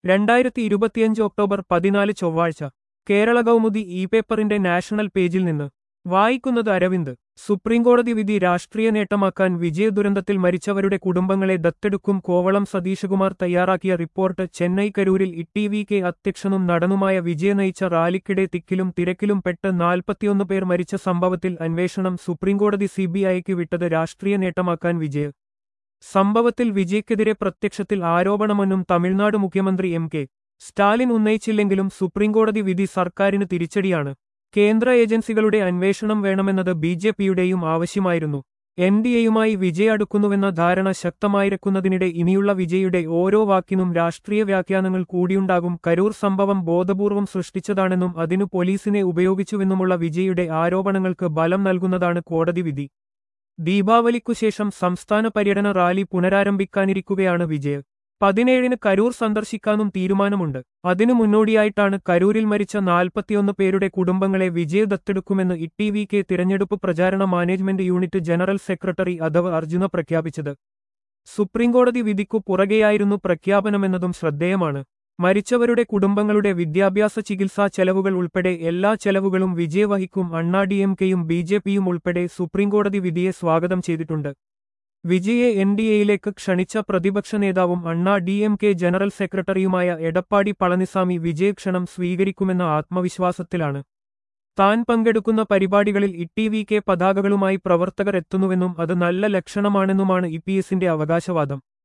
രണ്ടായിരത്തി ഇരുപത്തിയഞ്ച് ഒക്ടോബർ പതിനാല് ചൊവ്വാഴ്ച കേരള കൗമുദി ഇ പേപ്പറിന്റെ നാഷണൽ പേജിൽ നിന്ന് വായിക്കുന്നത് അരവിന്ദ് സുപ്രീംകോടതി വിധി രാഷ്ട്രീയ നേട്ടമാക്കാൻ വിജയദുരന്തത്തിൽ മരിച്ചവരുടെ കുടുംബങ്ങളെ ദത്തെടുക്കും കോവളം സതീശകുമാർ തയ്യാറാക്കിയ റിപ്പോർട്ട് ചെന്നൈ കരൂരിൽ ഇ വി കെ അധ്യക്ഷനും നടനുമായ വിജയ നയിച്ച റാലിക്കിടെ തിക്കിലും തിരക്കിലും പെട്ട് നാൽപ്പത്തിയൊന്ന് പേർ മരിച്ച സംഭവത്തിൽ അന്വേഷണം സുപ്രീംകോടതി സിബിഐക്ക് വിട്ടത് രാഷ്ട്രീയ നേട്ടമാക്കാൻ വിജയ് സംഭവത്തിൽ വിജയ്ക്കെതിരെ പ്രത്യക്ഷത്തിൽ ആരോപണമെന്നും തമിഴ്നാട് മുഖ്യമന്ത്രി എം കെ സ്റ്റാലിൻ ഉന്നയിച്ചില്ലെങ്കിലും സുപ്രീംകോടതി വിധി സർക്കാരിന് തിരിച്ചടിയാണ് കേന്ദ്ര ഏജൻസികളുടെ അന്വേഷണം വേണമെന്നത് ബി ജെ പിയുടെയും ആവശ്യമായിരുന്നു എൻ ഡി എയുമായി വിജയ് അടുക്കുന്നുവെന്ന ധാരണ ശക്തമായിരിക്കുന്നതിനിടെ ഇനിയുള്ള വിജയുടെ ഓരോ വാക്കിനും രാഷ്ട്രീയ വ്യാഖ്യാനങ്ങൾ കൂടിയുണ്ടാകും കരൂർ സംഭവം ബോധപൂർവം സൃഷ്ടിച്ചതാണെന്നും അതിനു പോലീസിനെ ഉപയോഗിച്ചുവെന്നുമുള്ള വിജയുടെ ആരോപണങ്ങൾക്ക് ബലം നൽകുന്നതാണ് കോടതി വിധി ദീപാവലിക്കുശേഷം സംസ്ഥാന പര്യടന റാലി പുനരാരംഭിക്കാനിരിക്കുകയാണ് വിജയ് പതിനേഴിന് കരൂർ സന്ദർശിക്കാനും തീരുമാനമുണ്ട് അതിനു മുന്നോടിയായിട്ടാണ് കരൂരിൽ മരിച്ച നാൽപ്പത്തിയൊന്ന് പേരുടെ കുടുംബങ്ങളെ വിജയ് ദത്തെടുക്കുമെന്ന് ഇ വി കെ തിരഞ്ഞെടുപ്പ് പ്രചാരണ management unit general secretary Aadhav Arjuna പ്രഖ്യാപിച്ചത് സുപ്രീംകോടതി വിധിക്കു പുറകെയായിരുന്നു പ്രഖ്യാപനമെന്നതും ശ്രദ്ധേയമാണ് മരിച്ചവരുടെ കുടുംബങ്ങളുടെ വിദ്യാഭ്യാസ ചികിത്സാ ചെലവുകൾ ഉൾപ്പെടെ എല്ലാ ചെലവുകളും വിജയ് വഹിക്കും അണ്ണാ ഡി എം കെയും ബി ജെ പിയും ഉൾപ്പെടെ സുപ്രീംകോടതി വിധിയെ സ്വാഗതം ചെയ്തിട്ടുണ്ട് വിജയെ എൻ ഡി എയിലേക്ക് ക്ഷണിച്ച പ്രതിപക്ഷ നേതാവും അണ്ണാ ഡി എം കെ ജനറൽ സെക്രട്ടറിയുമായ എടപ്പാടി പളനിസ്വാമി വിജയക്ഷണം സ്വീകരിക്കുമെന്ന ആത്മവിശ്വാസത്തിലാണ് താൻ പങ്കെടുക്കുന്ന പരിപാടികളിൽ ഇ വി കെ പതാകകളുമായി പ്രവർത്തകർ എത്തുന്നുവെന്നും അത് നല്ല ലക്ഷണമാണെന്നുമാണ് ഇ പി എസിന്റെ അവകാശവാദം